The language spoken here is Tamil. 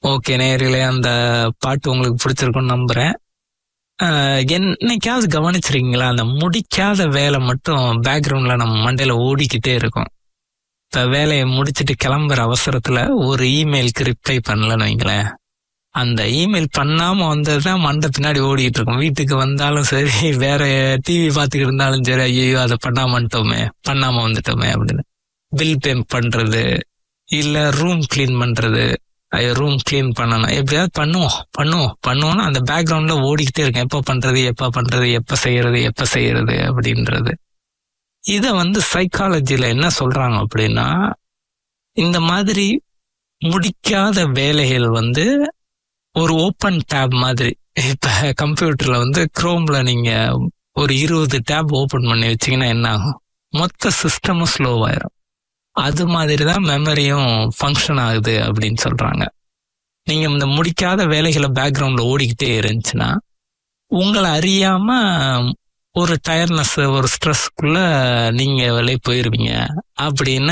ஓகே நேரிலே அந்த பாட்டு உங்களுக்கு பிடிச்சிருக்கும்னு நம்புறேன் ஆஹ் என்னைக்காவது கவனிச்சிருக்கீங்களா அந்த முடிக்காத வேலை மட்டும் பேக்ரவுண்ட்ல நம்ம மண்டையில ஓடிக்கிட்டே இருக்கும் இப்ப வேலையை முடிச்சிட்டு கிளம்புற அவசரத்துல ஒரு இமெயிலுக்கு ரிப்ளை பண்ணலன்னு வைங்களேன் அந்த இமெயில் பண்ணாம வந்ததுதான் மண்டை பின்னாடி ஓடிட்டு இருக்கும் வீட்டுக்கு வந்தாலும் சரி வேற டிவி பார்த்துக்கிட்டு இருந்தாலும் சரி ஐயோ அதை பண்ணாம வந்துட்டோமே பண்ணாம வந்துட்டோமே அப்படின்னு பில் பே பண்றது இல்ல ரூம் க்ளீன் பண்றது ரூம் க்ளீன் பண்ணணும் எப்படியாவது பண்ணுவோம் பண்ணுவோம் பண்ணுவோம்னா அந்த பேக்ரவுண்ட்ல ஓடிக்கிட்டே இருக்கேன் எப்ப பண்றது எப்ப பண்றது எப்ப செய்யறது எப்ப செய்யறது அப்படின்றது இத வந்து சைக்காலஜில என்ன சொல்றாங்க அப்படின்னா இந்த மாதிரி முடிக்காத வேலைகள் வந்து ஒரு ஓப்பன் டேப் மாதிரி இப்ப கம்ப்யூட்டர்ல வந்து குரோம்ல நீங்க ஒரு இருபது டேப் ஓபன் பண்ணி வச்சீங்கன்னா என்ன ஆகும் மொத்த சிஸ்டமும் ஸ்லோவாயிரும் அது மாதிரி தான் மெமரியும் ஃபங்க்ஷன் ஆகுது அப்படின்னு சொல்றாங்க நீங்க இந்த முடிக்காத வேலைகளை பேக்ரவுண்ட்ல ஓடிக்கிட்டே இருந்துச்சுன்னா உங்களை அறியாம ஒரு டயர்னஸ் ஒரு ஸ்ட்ரெஸ்க்குள்ள நீங்க வெளியே போயிருவீங்க அப்படின்னு